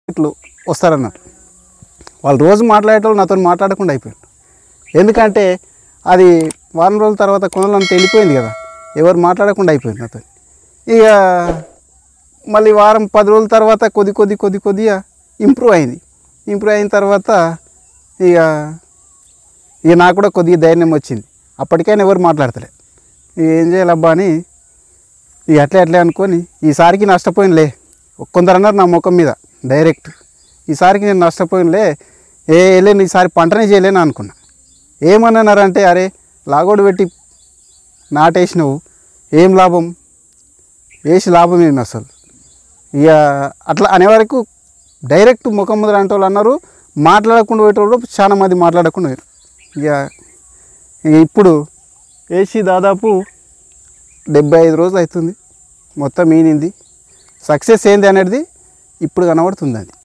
ఇట్లు వస్తారన్నట్టు వాళ్ళు రోజు మాట్లాడేటోళ్ళు నాతో మాట్లాడకుండా అయిపోయారు ఎందుకంటే అది వారం రోజుల తర్వాత కొనలంతా వెళ్ళిపోయింది కదా ఎవరు మాట్లాడకుండా అయిపోయింది నాతో ఇక మళ్ళీ వారం పది రోజుల తర్వాత కొద్ది కొద్ది కొద్ది కొద్దిగా ఇంప్రూవ్ అయింది ఇంప్రూవ్ అయిన తర్వాత ఇక ఇక నాకు కూడా కొద్దిగా ధైర్యం వచ్చింది అప్పటికైనా ఎవరు మాట్లాడతలే ఇక ఏం చేయాలబ్బా అని ఇక అట్లే అట్లే అనుకొని ఈసారికి నష్టపోయినలే కొందరు అన్నారు నా ముఖం మీద డైరెక్ట్ ఈసారికి నేను నష్టపోయినలే ఏ వెళ్ళలేను ఈసారి పంటనే చేయలేను అనుకున్నా ఏమన్నారంటే అరే లాగోడు పెట్టి నాటేసినావు ఏం లాభం వేసి లాభం ఏమి అసలు ఇక అట్లా అనే వరకు డైరెక్ట్ ముఖం ముందర అంటే వాళ్ళు అన్నారు మాట్లాడకుండా పోయేటోళ్ళు చాలా మంది మాట్లాడకుండా పోయారు ఇక ఇక ఇప్పుడు వేసి దాదాపు డెబ్బై ఐదు రోజులు అవుతుంది మొత్తం ఈనింది సక్సెస్ ఏంది అనేది ఇప్పుడు కనబడుతుంది అది